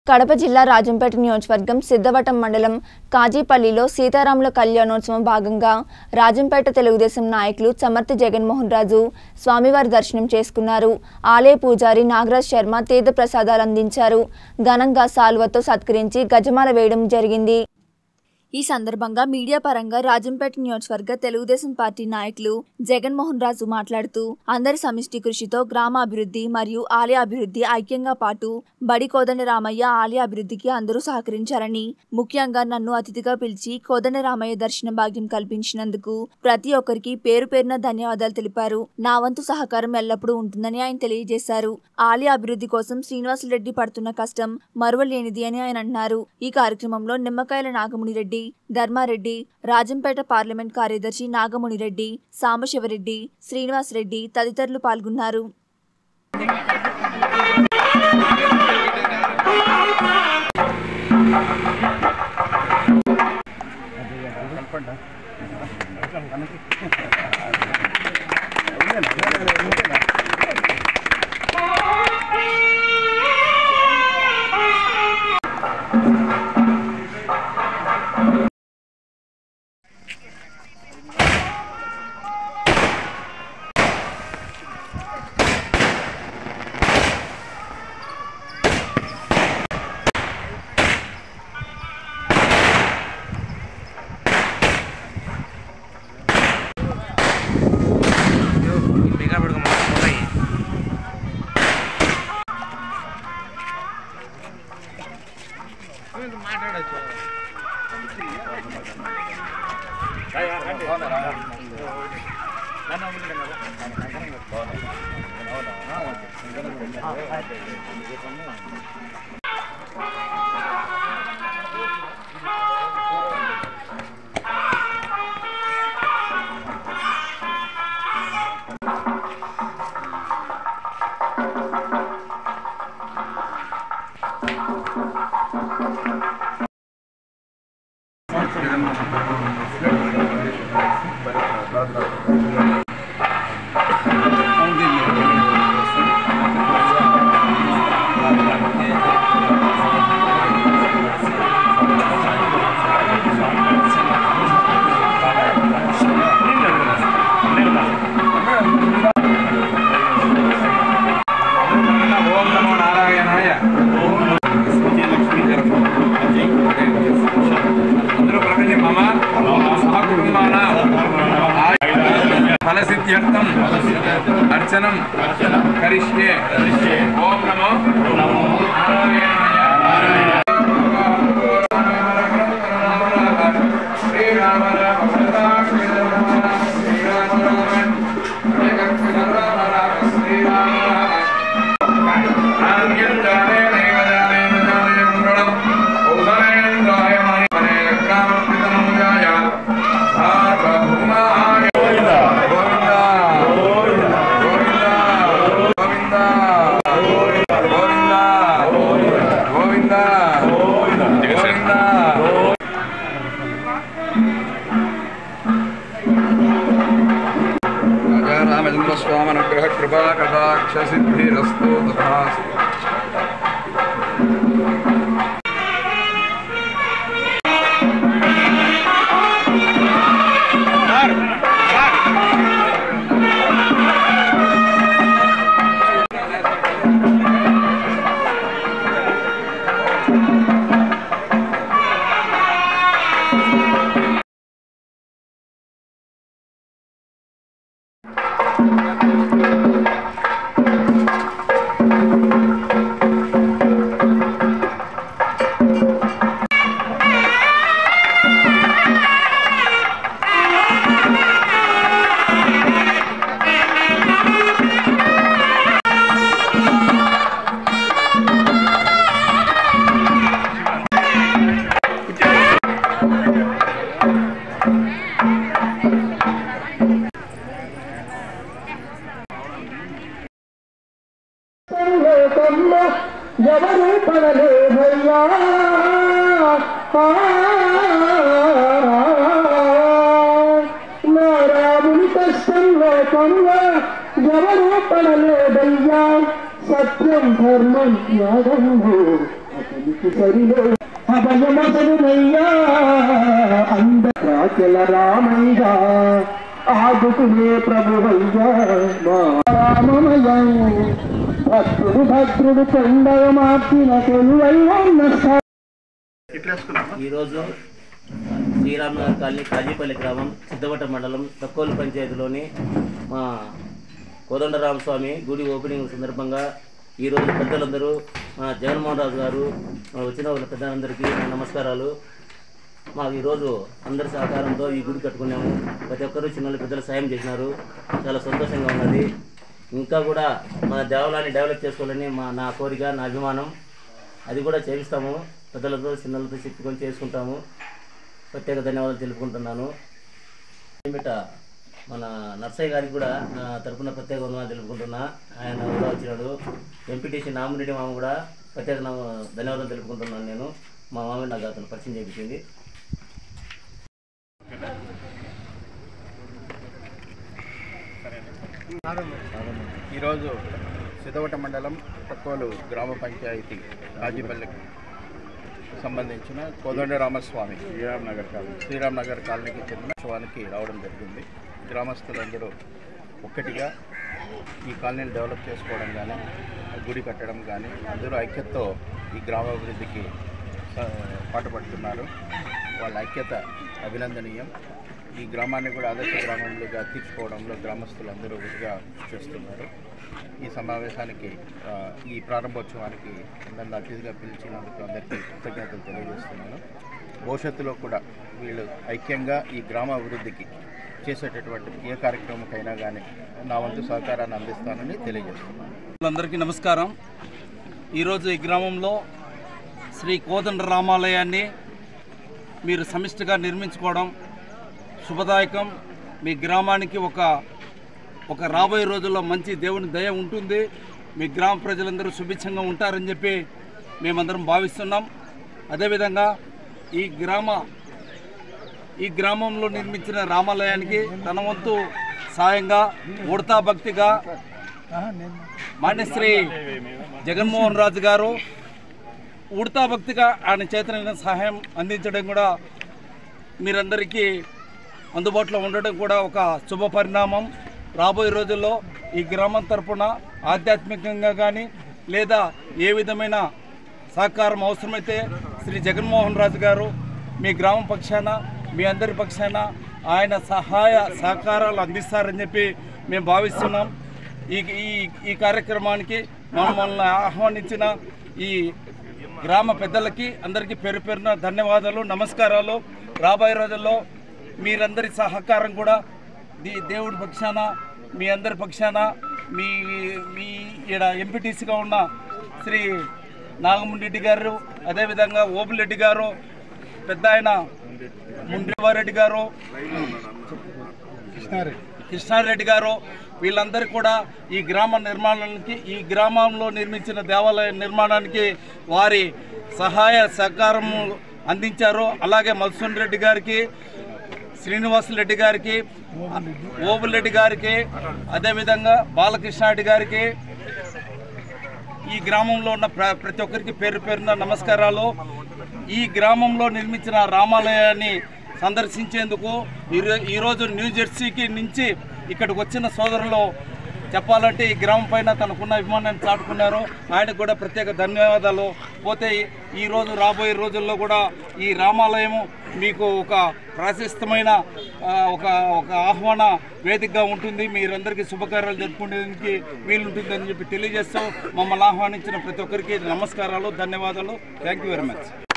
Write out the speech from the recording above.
కడప జిల్లా రాజంపేట నియోజకవర్గం సిద్ధవటం మండలం కాజీపల్లిలో సీతారాముల కళ్యాణోత్సవం భాగంగా రాజంపేట తెలుగుదేశం నాయకులు సమర్థి జగన్మోహన్ రాజు స్వామివారి దర్శనం చేసుకున్నారు ఆలయ పూజారి నాగరాజ్ శర్మ తీర్థ ప్రసాదాలు అందించారు ఘనంగా సాల్వతో సత్కరించి గజమాల వేయడం జరిగింది ఈ సందర్భంగా మీడియా పరంగా రాజంపేట నియోజకవర్గ తెలుగుదేశం పార్టీ నాయకులు జగన్మోహన్ రాజు మాట్లాడుతూ అందరి సమిష్టి కృషితో గ్రామ అభివృద్ధి మరియు ఆలయ అభివృద్ధి ఐక్యంగా పాటు బడి కోదండ రామయ్య ఆలయ అభివృద్ధికి అందరూ సహకరించారని ముఖ్యంగా నన్ను అతిథిగా పిలిచి కోదండ రామయ్య దర్శన భాగ్యం కల్పించినందుకు ప్రతి ఒక్కరికి పేరు పేరున ధన్యవాదాలు తెలిపారు నా వంతు సహకారం ఎల్లప్పుడూ ఉంటుందని ఆయన తెలియజేశారు ఆలయ అభివృద్ధి కోసం శ్రీనివాసులరెడ్డి పడుతున్న కష్టం మరువలేనిది అని ఆయన అన్నారు ఈ కార్యక్రమంలో నిమ్మకాయల నాగముని రెడ్డి ధర్మారెడ్డి రాజంపేట పార్లమెంట్ కార్యదర్శి నాగముని రెడ్డి సాంబశివరెడ్డి శ్రీనివాస్ రెడ్డి తదితరులు పాల్గొన్నారు ಬೇಗ ಬಿಡ್ಕೊಂಬ ಹೋಗಿ ಮಾತಾಡచ్చు ఓం నమో నారాయణాయ అందరూ ప్రకటి మమ సహకుటుంబాన ఫలసిద్ధ్యర్థం అర్చనం కరిష్యే ఓం నమో నారాయణాయ శ్రీరామ రామ శ్రీరామ రామ శ్రీరామ ఆద్యం జానే నైవ జానేన జానే మంగళం ఔషధేంద్రాయ మణిమనే చక్రామృతనం జాయ సార్వభౌమాయ గోవింద గోవింద గోవింద గోవింద గోవింద గోవింద రామచంద్ర స్వామి అనుగ్రహ కృపా కటాక్ష సిద్ధిరస్తు తథాస్తు లోకమ్మ ఎవరు పడలేదయ్యా ఆ, నా రాముని కష్టం లోకంలో ఎవరు పడలేదయ్యా సత్యం ధర్మం న్యాయము అతని సరిలో అభయమసరునయ్యా అంద రాకెల రామయ్య ఆదుకునే ప్రభువయ్యా మా రామమయం భద్రుడు భద్రుడు కొండవ మార్చిన కొలువయ్యన్న ఈరోజు శ్రీరామనగర్ కాలనీ కాజీపల్లి గ్రామం సిద్ధవట మండలం తక్కోలు పంచాయతీలోని మా కోదండరామ స్వామి గుడి ఓపెనింగ్ సందర్భంగా ఈరోజు పెద్దలందరూ మా జగన్మోహన్ రాజు గారు మా వచ్చిన వాళ్ళ పెద్దలందరికీ నా నమస్కారాలు మాకు ఈరోజు అందరి సహకారంతో ఈ గుడి కట్టుకున్నాము ప్రతి ఒక్కరూ చిన్న పెద్దలు సాయం చేసినారు చాలా సంతోషంగా ఉన్నది ఇంకా కూడా మన దేవాలయాన్ని డెవలప్ చేసుకోవాలని మా నా కోరిక నా అభిమానం అది కూడా చేపిస్తాము పెద్దలతో చిన్నలతో చెప్పుకొని చేసుకుంటాము ప్రత్యేక ధన్యవాదాలు తెలుపుకుంటున్నాను బిడ్డ మన నర్సయ్య గారికి కూడా నా తరపున ప్రత్యేక వందనాలు తెలుపుకుంటున్నా ఆయన కూడా వచ్చినాడు ఎంపీటీసీ నామినేటి మామ కూడా ప్రత్యేక నా- ధన్యవాదాలు తెలుపుకుంటున్నాను నేను మా మామ నాకు అతను పరిచయం చేయించింది ఈరోజు సిద్ధవట మండలం తక్కువలు గ్రామ పంచాయతీ రాజీపల్లికి సంబంధించిన కోదండరామస్వామి శ్రీరామ్ నగర్ కాలనీ శ్రీరామ్ నగర్ కాలనీకి చెందిన శివానికి రావడం జరిగింది గ్రామస్తులందరూ ఒక్కటిగా ఈ కాలనీని డెవలప్ చేసుకోవడం కానీ గుడి కట్టడం కానీ అందరూ ఐక్యతతో ఈ గ్రామాభివృద్ధికి స- పాటుపడుతున్నారు వాళ్ళ ఐక్యత అభినందనీయం ఈ గ్రామాన్ని కూడా ఆదర్శ గ్రామంలోగా తీర్చుకోవడంలో గ్రామస్తులందరూ విధిగా చేస్తున్నారు ఈ సమావేశానికి ఆ, ఈ ప్రారంభోత్సవానికి నన్ను అతిథిగా పిలిచినందుకు అందరికీ కృతజ్ఞతలు తెలియజేస్తున్నాను భవిష్యత్తులో కూడా వీళ్ళు ఐక్యంగా ఈ గ్రామ అభివృద్ధికి చేసేటటువంటి ఏ కార్యక్రమంకైనా కానీ నా వంతు సహకారాన్ని అందిస్తానని తెలియజేస్తున్నాను అందరికీ నమస్కారం ఈరోజు ఈ గ్రామంలో శ్రీ కోదండ రామాలయాన్ని మీరు సమిష్టిగా నిర్మించుకోవడం శుభదాయకం మీ గ్రామానికి ఒక ఒక రాబోయే రోజుల్లో మంచి దేవుని దయ ఉంటుంది మీ గ్రామ ప్రజలందరూ సుభిక్షంగా ఉంటారని చెప్పి మేమందరం భావిస్తున్నాం అదేవిధంగా ఈ గ్రామ ఈ గ్రామంలో నిర్మించిన రామాలయానికి తన వంతు సాయంగా ఉడతా భక్తిగా మాన్యశ్రీ జగన్మోహన్ రాజు గారు ఉడతా భక్తిగా ఆయన చేతనైన సహాయం అందించడం కూడా మీరందరికీ అందుబాటులో ఉండడం కూడా ఒక శుభ పరిణామం రాబోయే రోజుల్లో ఈ గ్రామం తరపున ఆధ్యాత్మికంగా కానీ లేదా ఏ విధమైన సహకారం అవసరమైతే శ్రీ జగన్మోహన్ రాజు గారు మీ గ్రామం పక్షాన మీ అందరి పక్షాన ఆయన సహాయ సహకారాలు అందిస్తారని చెప్పి మేము భావిస్తున్నాం ఈ ఈ ఈ కార్యక్రమానికి మమ్మల్ని ఆహ్వానించిన ఈ గ్రామ పెద్దలకి అందరికీ పేరు పేరున ధన్యవాదాలు నమస్కారాలు రాబోయే రోజుల్లో మీరందరి సహకారం కూడా ది దేవుడి పక్షాన మీ అందరి పక్షాన మీ మీ ఈడ ఎంపీటీసీగా ఉన్న శ్రీ నాగముండెడ్డి గారు అదేవిధంగా ఓబులెడ్డి గారు పెద్ద ఆయన ముండ్రివారెడ్డి గారు కృష్ణారెడ్డి గారు వీళ్ళందరూ కూడా ఈ గ్రామ నిర్మాణానికి ఈ గ్రామంలో నిర్మించిన దేవాలయ నిర్మాణానికి వారి సహాయ సహకారము అందించారు అలాగే మధుసూన్ రెడ్డి గారికి శ్రీనివాసరెడ్డి గారికి ఓబులెడ్డి గారికి అదేవిధంగా బాలకృష్ణారెడ్డి గారికి ఈ గ్రామంలో ఉన్న ప్ర- ప్రతి ఒక్కరికి పేరు పేరున నమస్కారాలు ఈ గ్రామంలో నిర్మించిన రామాలయాన్ని సందర్శించేందుకు ఈరో- ఈరోజు న్యూ జెర్సీకి నుంచి ఇక్కడికి వచ్చిన సోదరులు చెప్పాలంటే ఈ గ్రామం పైన తనకున్న అభిమానాన్ని చాటుకున్నారు ఆయనకు కూడా ప్రత్యేక ధన్యవాదాలు పోతే ఈ రోజు రాబోయే రోజుల్లో కూడా ఈ రామాలయము మీకు ఒక ప్రాశస్తమైన ఆ, ఒక ఒక ఆహ్వాన వేదికగా ఉంటుంది మీరందరికీ శుభకార్యాలు జరుపుకునేందుకు వీలుంటుందని చెప్పి తెలియజేస్తూ మమ్మల్ని ఆహ్వానించిన ప్రతి ఒక్కరికి నమస్కారాలు ధన్యవాదాలు థ్యాంక్ యూ వెరీ మచ్